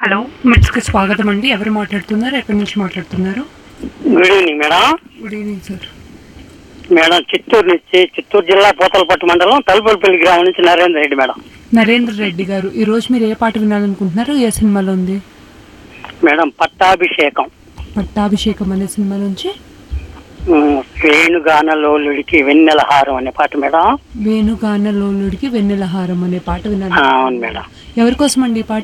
Hello మిట్స్కి స్వాగతం అండి ఎవరు మాట్లాడుతున్నారు ఎక్కడి నుంచి మాట్లాడుతున్నారు good evening madam good evening sir madam Chittoor నుంచి చిత్తూరు జిల్లా పోతలపట్టు మండలం తలుపులపల్లి గ్రామం నుంచి నరేంద్ర రెడ్డి మేడం నరేంద్ర రెడ్డి గారు ఈ రోజు మీరు ఏ పాట వినాలనుకుంటున్నారు ఏ సినిమాలో ఉంది మేడం పట్టాభిషేకం పట్టాభిషేకం అనే సినిమా నుంచి ఉమ్, వేణుగానలోలుడికి వెన్నెల హారం అనే పాట మేడం వేణుగాన లోలుడికి వెన్నెల హారం అనే పాట వినాలి ఆ, అవును మేడం ఎవరి కోసం అండి ఈ పాట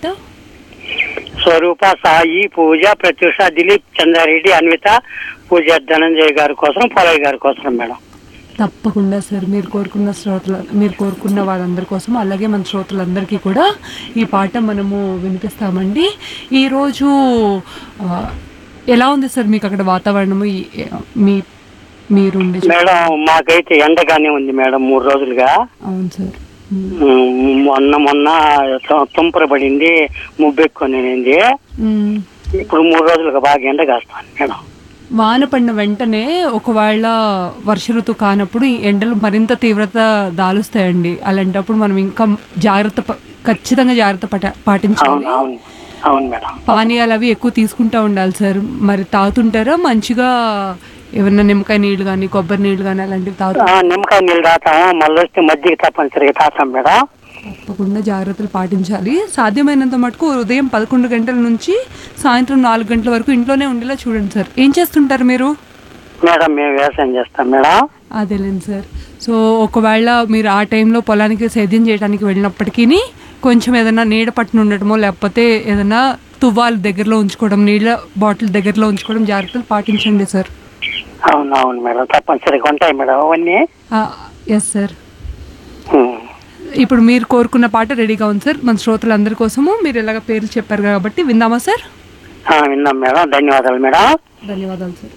స్వరూప సాయి పూజ ప్రత్యూష దిలీప్ చంద్రారెడ్డి అన్విత పూజ ధనంజయ్ గారి కోసం పొలయ్య గారి కోసం మేడం తప్పకుండా సార్ మీరు కోరుకున్న శ్రోతల మీరు కోరుకున్న వాళ్ళందరి కోసం అలాగే మన శ్రోతలందరికీ కూడా ఈ పాట మనము వినిపిస్తామండి ఈరోజు ఆ, ఎలా ఉంది సార్ మీకు అక్కడ వాతావరణము ఈ- మీ మీరు ఉండే చోట? మేడం మాకైతే ఎండగానే ఉంది మేడం మూడు రోజులుగా అవును సార్ ఉమ్. ఉమ్, మొన్న మొన్న తుం- తుంపర పడింది ముబ్బెక్కునింది ఉమ్. ఇప్పుడు మూడు రోజులుగా బాగా ఎండ కాస్తాను మేడం వాన పడిన వెంటనే ఒకవేళ వర్ష ఋతువు కానప్పుడు ఈ ఎండలు మరింత తీవ్రత దాలుస్తాయండి అలాంటప్పుడు మనం ఇంకా జాగ్రత్త ప- ఖచ్చితంగా జాగ్రత్త పట పాటించాలి అవును అవును అవును మేడం పానీయాలు అవి ఎక్కువ తీసుకుంటా ఉండాలి సార్ మరి తాగుతుంటారా మంచిగా ఏమన్నా నిమ్మకాయ నీళ్ళు కానీ కొబ్బరి నీళ్ళు కానీ అలాంటివి తాగుతూ ఆ, నిమ్మకాయ నీళ్ళు తాతాము మళ్ళీ వస్తే మజ్జిగ తప్పనిసరిగా తాతాం మేడం తప్పకుండా జాగ్రత్తలు పాటించాలి సాధ్యమైనంత మటుకు ఉదయం పదకొండు గంటల నుంచి సాయంత్రం నాలుగు గంటల వరకు ఇంట్లోనే ఉండేలా చూడండి సార్ ఏం చేస్తుంటారు మీరు మేడం మేము వ్యవసాయం చేస్తాం మేడం అదేలేండి సార్ సో ఒకవేళ మీరు ఆ టైంలో పొలానికి సేద్యం చేయడానికి వెళ్ళినప్పటికీ కొంచెం ఏదైనా నీడ పట్టున ఉండటమో లేకపోతే ఏదైనా తువ్వాలు దగ్గరలో ఉంచుకోవడం నీళ్ళ బాటిల్ దగ్గరలో ఉంచుకోవడం జాగ్రత్తలు పాటించండి సార్ అవును అవును మేడం తప్పనిసరిగా ఉంటాయి మేడం అవన్నీ ఎస్ సార్ ఉమ్. ఇప్పుడు మీరు కోరుకున్న పాట రెడీగా ఉంది సార్ మన శ్రోతలందరి కోసము మీరు ఇలాగ పేర్లు చెప్పారు కాబట్టి విందామా సార్ ఆ, విన్నాం మేడం ధన్యవాదాలు మేడం ధన్యవాదాలు సార్